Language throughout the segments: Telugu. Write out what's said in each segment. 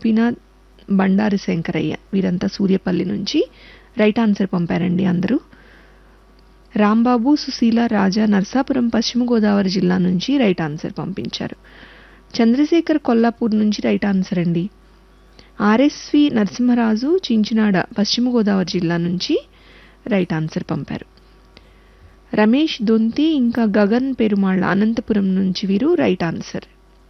గోపీనాథ్ బండారి శంకరయ్య వీరంతా సూర్యపల్లి నుంచి రైట్ ఆన్సర్ పంపారండి అందరూ రాంబాబు సుశీల రాజా నర్సాపురం పశ్చిమ గోదావరి జిల్లా నుంచి రైట్ ఆన్సర్ పంపించారు చంద్రశేఖర్ కొల్లాపూర్ నుంచి రైట్ ఆన్సర్ అండి ఆర్ఎస్వి నరసింహరాజు చించినాడ పశ్చిమ గోదావరి జిల్లా నుంచి రైట్ ఆన్సర్ పంపారు రమేష్ దొంతి ఇంకా గగన్ పెరుమాళ్ళ అనంతపురం నుంచి వీరు రైట్ ఆన్సర్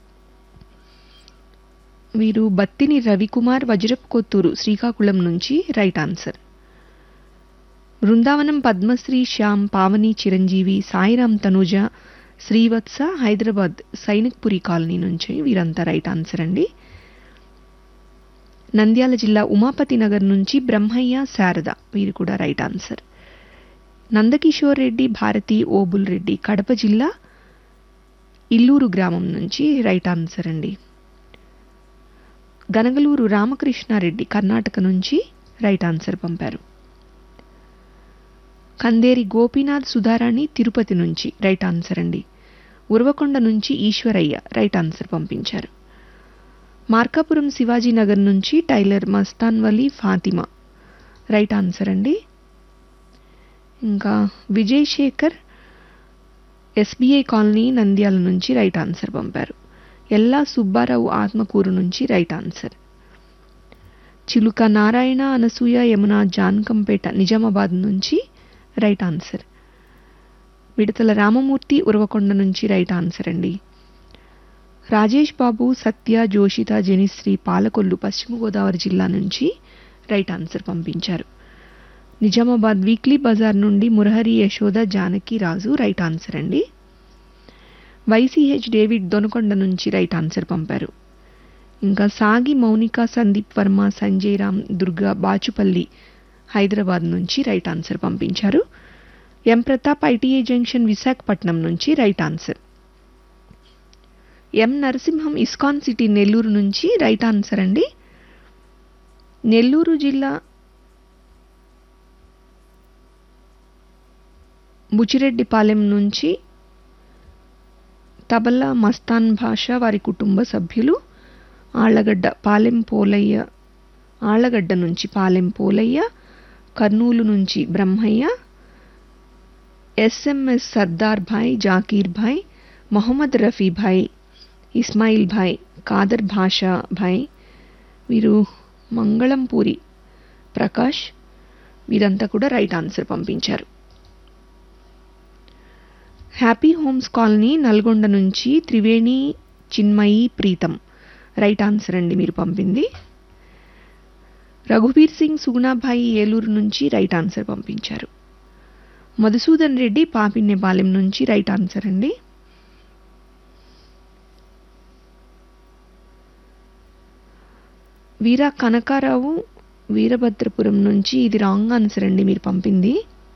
వీరు బత్తిని రవికుమార్ వజ్రప్ కొత్తూరు శ్రీకాకుళం నుంచి right answer Brindavanam Padmasri Shyam Pavani Chiranjeevi Sairam Tanuja Srivatsa Hyderabad Sainikpuri colony నుంచి వీరంతా రైట్ ఆన్సర్ అండి నంద్యాల జిల్లా ఉమాపతి నగర్ నుంచి బ్రహ్మయ్య శారద వీరు కూడా రైట్ ఆన్సర్ నందకిషోర్ రెడ్డి భారతి ఓబుల్ రెడ్డి కడప జిల్లా ఇల్లూరు గ్రామం నుంచి రైట్ ఆన్సర్ అండి గనగలూరు రామకృష్ణారెడ్డి కర్ణాటక నుంచి రైట్ ఆన్సర్ పంపారు కందేరి గోపీనాథ్ సుధారాణి తిరుపతి నుంచి రైట్ ఆన్సర్ అండి ఉరవకొండ నుంచి ఈశ్వరయ్య రైట్ ఆన్సర్ పంపించారు మార్కాపురం శివాజీనగర్ నుంచి tailor Mastan Vali Fatima right answer అండి ఇంకా విజయ్ శేఖర్ ఎస్బీఐ కాలనీ నంద్యాల నుంచి రైట్ ఆన్సర్ పంపారు ఎల్లా సుబ్బారావు ఆత్మకూరు నుంచి రైట్ ఆన్సర్ చిలుక నారాయణ అనసూయ యమున జాన్కంపేట నిజామాబాద్ నుంచి రైట్ ఆన్సర్ విడతల రామమూర్తి ఉరవకొండ నుంచి రైట్ ఆన్సర్ అండి రాజేష్ బాబు సత్య జోషిత జనిశ్రీ పాలకొల్లు పశ్చిమ గోదావరి జిల్లా నుంచి రైట్ ఆన్సర్ పంపించారు నిజామాబాద్ వీక్లీ బజార్ నుండి మురహరి యశోద జానకి రాజు రైట్ ఆన్సర్ అండి వైసీహెచ్ డేవిడ్ దొనకొండ నుంచి రైట్ ఆన్సర్ పంపారు ఇంకా సాగి మౌనిక సందీప్ వర్మ సంజయ్ రామ్ దుర్గా బాచుపల్లి హైదరాబాద్ నుంచి రైట్ ఆన్సర్ పంపించారు M Pratap ITI junction Visakhapatnam నుంచి right answer M Narasimham ISKCON city Nellore నుంచి రైట్ ఆన్సర్ అండి నెల్లూరు జిల్లా బుచిరెడ్డిపాలెం నుంచి తబలా మస్తాన్ భాష వారి కుటుంబ సభ్యులు ఆళ్లగడ్డ పాలెం పోలయ్య ఆళ్లగడ్డ నుంచి పాలెం పోలయ్య కర్నూలు నుంచి బ్రహ్మయ్య ఎస్ఎంఎస్ సర్దార్ భాయ్ జాకీర్ భాయ్ మొహమ్మద్ రఫీ భాయ్ ఇస్మాయిల్ భాయ్ కాదర్ భాషా భాయ్ వీరు మంగళంపూరి ప్రకాష్ వీరంతా కూడా రైట్ ఆన్సర్ పంపించారు హ్యాపీ హోమ్స్ కాలనీ నల్గొండ నుంచి త్రివేణి చిన్మయి ప్రీతం రైట్ ఆన్సర్ అండి మీరు పంపింది రఘువీర్ సింగ్ సుగుణాభాయి ఏలూరు నుంచి రైట్ ఆన్సర్ పంపించారు మధుసూదన్ రెడ్డి పాపిన్యపాలెం నుంచి రైట్ ఆన్సర్ అండి వీర కనకారావు వీరభద్రపురం నుంచి ఇది రాంగ్ ఆన్సర్ అండి మీరు పంపింది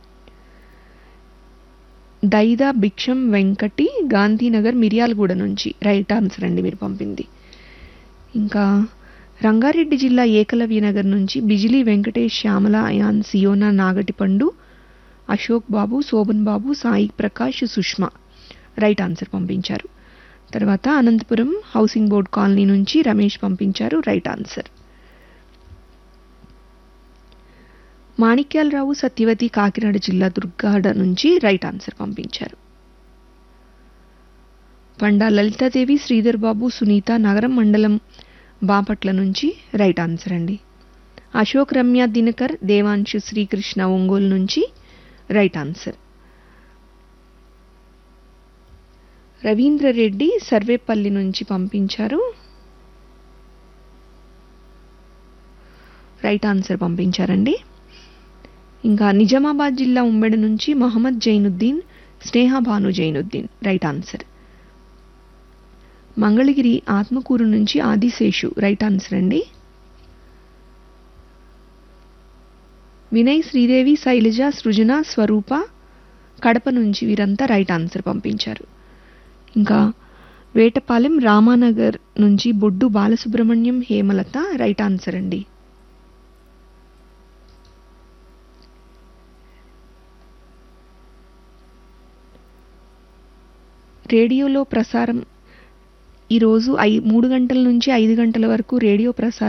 దైదా భిక్షం వెంకటి గాంధీనగర్ మిర్యాలగూడ నుంచి రైట్ ఆన్సర్ అండి మీరు పంపింది ఇంకా రంగారెడ్డి జిల్లా ఏకలవ్య నగర్ నుంచి బిజిలీ వెంకటేష్ శ్యామల అయాన్ సియోనా నాగటిపండు అశోక్ బాబు శోభన్ బాబు సాయి ప్రకాష్ సుష్మా రైట్ ఆన్సర్ పంపించారు తర్వాత అనంతపురం హౌసింగ్ బోర్డ్ కాలనీ నుంచి రమేష్ పంపించారు రైట్ ఆన్సర్ మాణిక్యాలరావు సత్యవతి కాకినాడ జిల్లా దుర్గాడ నుంచి రైట్ ఆన్సర్ పంపించారు పండా లలితాదేవి శ్రీధర్ బాబు సునీత నగరం మండలం బాపట్ల నుంచి రైట్ ఆన్సర్ అండి అశోక్ రమ్య దినకర్ దేవాంశు శ్రీకృష్ణ ఒంగోలు నుంచి రైట్ ఆన్సర్ రవీంద్ర రెడ్డి సర్వేపల్లి నుంచి పంపించారు రైట్ ఆన్సర్ పంపించారండి ఇంకా నిజామాబాద్ జిల్లా ఉమ్మడి నుంచి మహమ్మద్ జైనుద్దీన్ స్నేహ భాను జైనుద్దీన్ రైట్ ఆన్సర్ మంగళగిరి ఆత్మకూరు నుంచి ఆదిశేషు రైట్ ఆన్సర్ అండి వినయ్ శ్రీదేవి శైలజ సృజన స్వరూప కడప నుంచి వీరంతా రైట్ ఆన్సర్ పంపించారు ఇంకా వేటపాలెం రామానగర్ నుంచి బొడ్డు బాలసుబ్రహ్మణ్యం హేమలత రైట్ ఆన్సర్ అండి రేడియోలో ప్రసారం ఈరోజు ఐ మూడు గంటల నుంచి ఐదు గంటల వరకు రేడియో ప్రసారం